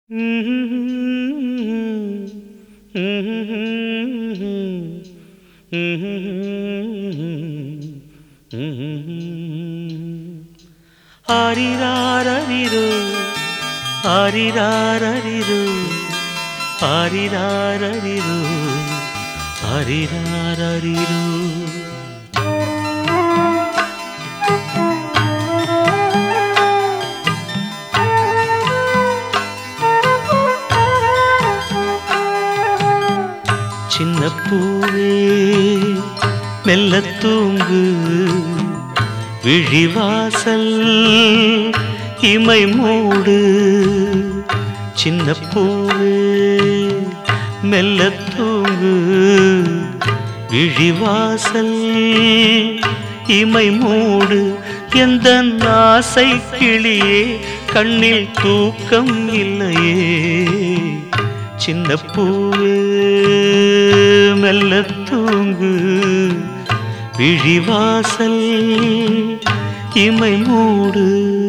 ஆரிராரரிரு ஆரிராரரிரு ஆரிராரரிரு ஆரிராரரிரு சின்ன பூவே மெல்ல தூங்கு விழிவாசல் இமை மூடு சின்ன பூவே மெல்ல தூங்கு விழிவாசல் இமை மூடு எந்த ஆசை கிளியே கண்ணில் தூக்கம் இல்லையே சின்ன பூவே மெல்ல தூங்கு விழிவாசல் இமை மூடு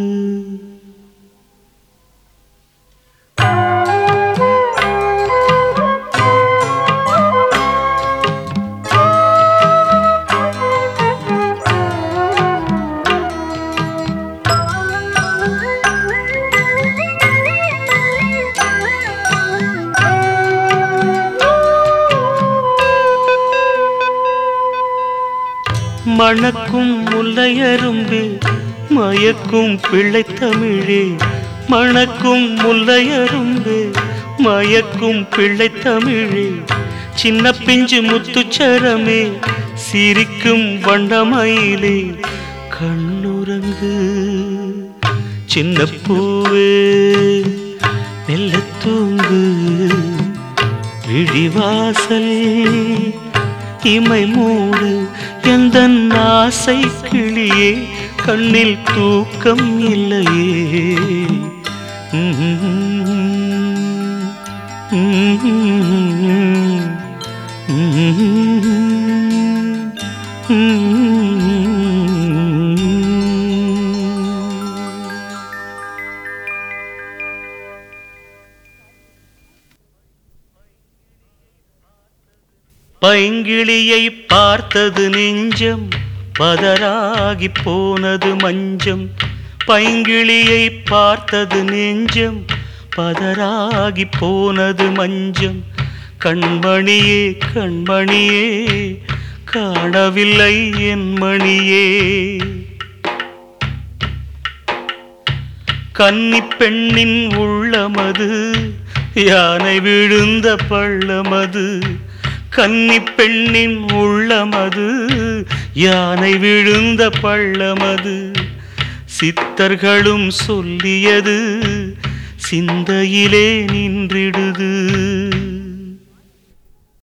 மணக்கும் முல்லையரும்பே மயக்கும் பிள்ளை தமிழே மணக்கும் முல்லையரும்பே மயக்கும் பிள்ளை தமிழே சின்ன பிஞ்சு முத்துச்சரமே சிரிக்கும் வண்டமயிலே கண்ணுறங்கு சின்ன பூவே மெல்ல தூங்கு விழிவாசல் இமை மூடு எந்த ஆசை கிளியே கண்ணில் தூக்கம் இல்லையே பைங்கிளியை பார்த்தது நெஞ்சம் பதராகி போனது மஞ்சம் பைங்கிளியை பார்த்தது நெஞ்சம் பதராகி போனது மஞ்சம் கண்மணியே கண்மணியே காணவில்லை என் மணியே கன்னி பெண்ணின் உள்ளமது யானை விழுந்த பள்ளமது கன்னி பெண்ணின் உள்ளமது யானை விழுந்த பள்ளமது சித்தர்களும் சொல்லியது சிந்தையிலே நின்றிடுது